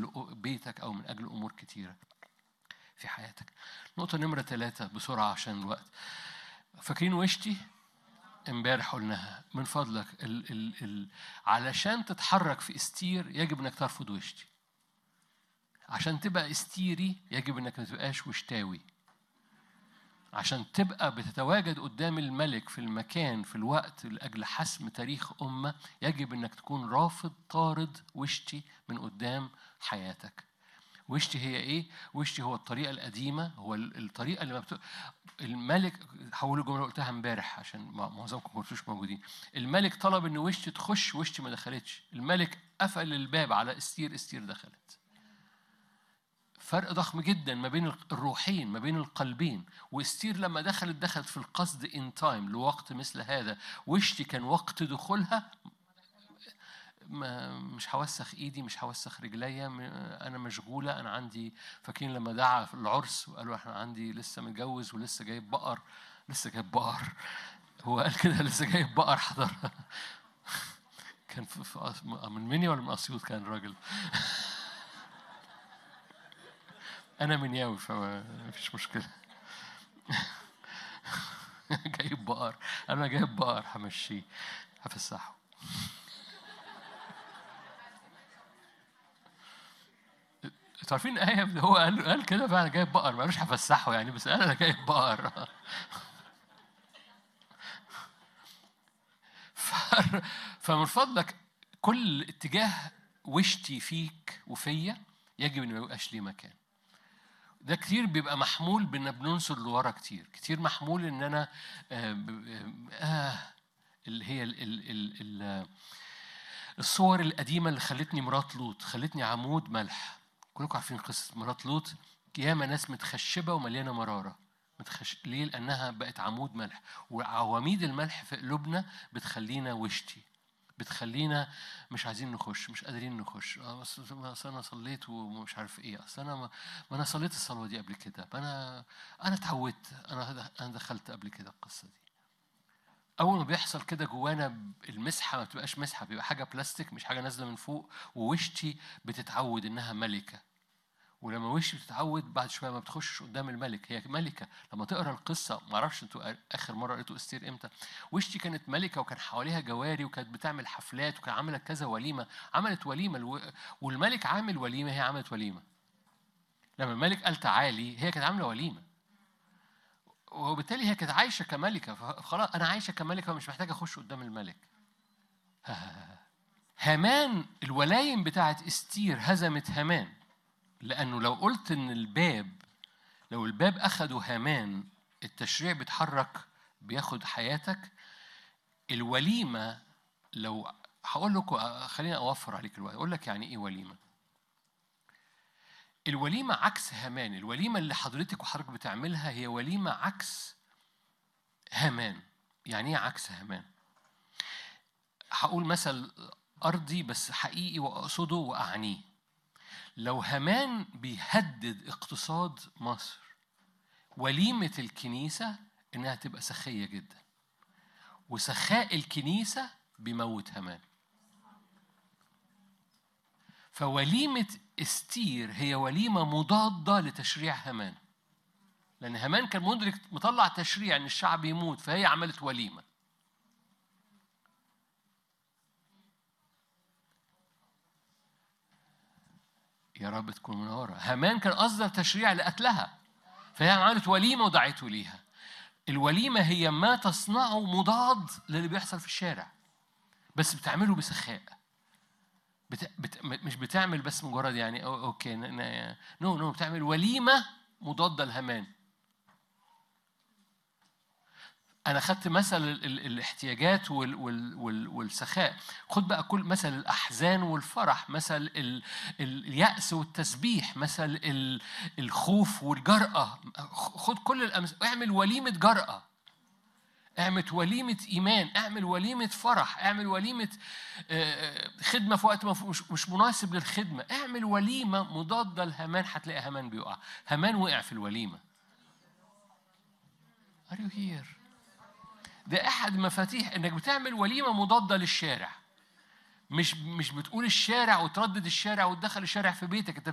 أجل بيتك أو من أجل أمور كتيرة في حياتك نقطة نمرة ثلاثة بسرعة عشان الوقت فاكرين وشتي امبارح قلناها من فضلك ال ال ال علشان تتحرك في استير يجب انك ترفض وشتي عشان تبقى استيري يجب انك ما تبقاش وشتاوي عشان تبقى بتتواجد قدام الملك في المكان في الوقت لأجل حسم تاريخ أمة يجب إنك تكون رافض طارد وشتي من قدام حياتك وشتي هي إيه؟ وشتي هو الطريقة القديمة هو الطريقة اللي ما بت... الملك هقول الجملة اللي قلتها امبارح عشان معظمكم ما كنتوش موجودين الملك طلب إن وشتي تخش وشتي ما دخلتش الملك قفل الباب على استير استير دخلت فرق ضخم جدا ما بين الروحين ما بين القلبين واستير لما دخلت دخلت في القصد ان تايم لوقت مثل هذا وشتي كان وقت دخولها ما مش هوسخ ايدي مش هوسخ رجليا انا مشغوله انا عندي فاكرين لما دعا في العرس وقالوا احنا عندي لسه متجوز ولسه جايب بقر لسه جايب بقر هو قال كده لسه جايب بقر حضر كان في, في من مني ولا من اسيوط كان الراجل أنا من ياوي فما فيش مشكلة جايب بقر أنا جايب بقر همشيه هفسحه عارفين آية هو قال قال كده فعلا جايب بقر ما قالوش هفسحه يعني بس قال أنا جايب بقر فمن فضلك كل اتجاه وشتي فيك وفيا يجب انه ما يبقاش ليه مكان ده كتير بيبقى محمول بان بننصر لورا كتير كتير محمول ان انا آه, آه اللي هي ال ال ال ال الصور القديمه اللي خلتني مرات لوط خلتني عمود ملح كلكم عارفين قصه مرات لوط ياما ناس متخشبه ومليانه مراره متخش... ليه؟ لأنها بقت عمود ملح وعواميد الملح في قلوبنا بتخلينا وشتي بتخلينا مش عايزين نخش مش قادرين نخش اصل انا صليت ومش عارف ايه اصل انا ما, ما انا صليت الصلاه دي قبل كده انا انا اتعودت انا انا دخلت قبل كده القصه دي اول ما بيحصل كده جوانا المسحه ما بتبقاش مسحه بيبقى حاجه بلاستيك مش حاجه نازله من فوق ووشتي بتتعود انها ملكه ولما وشي بتتعود بعد شويه ما بتخشش قدام الملك هي ملكه لما تقرا القصه ما اعرفش انتوا اخر مره قريتوا استير امتى وشتي كانت ملكه وكان حواليها جواري وكانت بتعمل حفلات وكان عملت كذا وليمه عملت وليمه والملك عامل وليمه هي عملت وليمه لما الملك قال تعالي هي كانت عامله وليمه وبالتالي هي كانت عايشه كملكه فخلاص انا عايشه كملكه ومش محتاجه اخش قدام الملك هامان الولايم بتاعت استير هزمت هامان لأنه لو قلت إن الباب لو الباب أخده هامان التشريع بيتحرك بياخد حياتك الوليمة لو هقول لكم خليني أوفر عليك الوقت أقول لك يعني إيه وليمة الوليمة عكس هامان الوليمة اللي حضرتك وحضرتك بتعملها هي وليمة عكس هامان يعني إيه عكس هامان هقول مثل أرضي بس حقيقي وأقصده وأعنيه لو همان بيهدد اقتصاد مصر وليمة الكنيسة إنها تبقى سخية جدا وسخاء الكنيسة بيموت همان فوليمة استير هي وليمة مضادة لتشريع همان لأن همان كان مدرك مطلع تشريع إن الشعب يموت فهي عملت وليمة يا رب تكون منورة هامان كان أصدر تشريع لقتلها فهي عملت وليمة ودعته ليها الوليمة هي ما تصنعه مضاد للي بيحصل في الشارع بس بتعمله بسخاء بت... بت... مش بتعمل بس مجرد يعني اوكي نو نو بتعمل وليمة مضادة لهامان أنا خدت مثل الاحتياجات والسخاء خد بقى كل مثل الأحزان والفرح مثل اليأس والتسبيح مثل الخوف والجرأة خد كل الأمثلة اعمل وليمة جرأة اعمل وليمة إيمان اعمل وليمة فرح اعمل وليمة خدمة في وقت مش مناسب للخدمة اعمل وليمة مضادة لهمان هتلاقي همان بيقع همان وقع في الوليمة Are you here؟ ده احد مفاتيح انك بتعمل وليمه مضاده للشارع مش مش بتقول الشارع وتردد الشارع وتدخل الشارع في بيتك انت